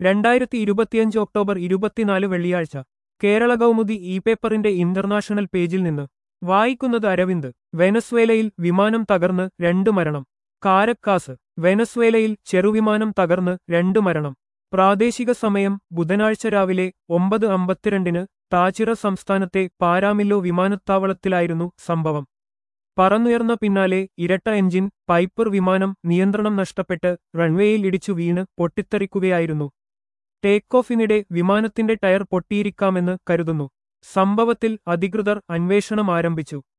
രണ്ടായിരത്തി ഇരുപത്തിയഞ്ച് ഒക്ടോബർ ഇരുപത്തിനാല് വെള്ളിയാഴ്ച കേരള കൗമുദി ഇ പേപ്പറിന്റെ ഇന്റർനാഷണൽ പേജിൽ നിന്ന് വായിക്കുന്നത് അരവിന്ദ് വെനസ്വേലയിൽ വിമാനം തകർന്ന് രണ്ട് മരണം കാരക്കാസ് വെനസ്വേലയിൽ ചെറുവിമാനം തകർന്ന് രണ്ട് മരണം പ്രാദേശിക സമയം ബുധനാഴ്ച രാവിലെ ഒമ്പത് അമ്പത്തിരണ്ടിന് താച്ചിറ സംസ്ഥാനത്തെ പാരാമില്ലോ വിമാനത്താവളത്തിലായിരുന്നു സംഭവം പറന്നുയർന്ന പിന്നാലെ ഇരട്ട എഞ്ചിൻ പൈപ്പർ വിമാനം നിയന്ത്രണം നഷ്ടപ്പെട്ട് റൺവേയിൽ ഇടിച്ചു വീണ് പൊട്ടിത്തെറിക്കുകയായിരുന്നു ടേക്ക് ഓഫിനിടെ വിമാനത്തിന്റെ ടയർ പൊട്ടിയിരിക്കാമെന്ന് കരുതുന്നു സംഭവത്തിൽ അധികൃതർ അന്വേഷണം ആരംഭിച്ചു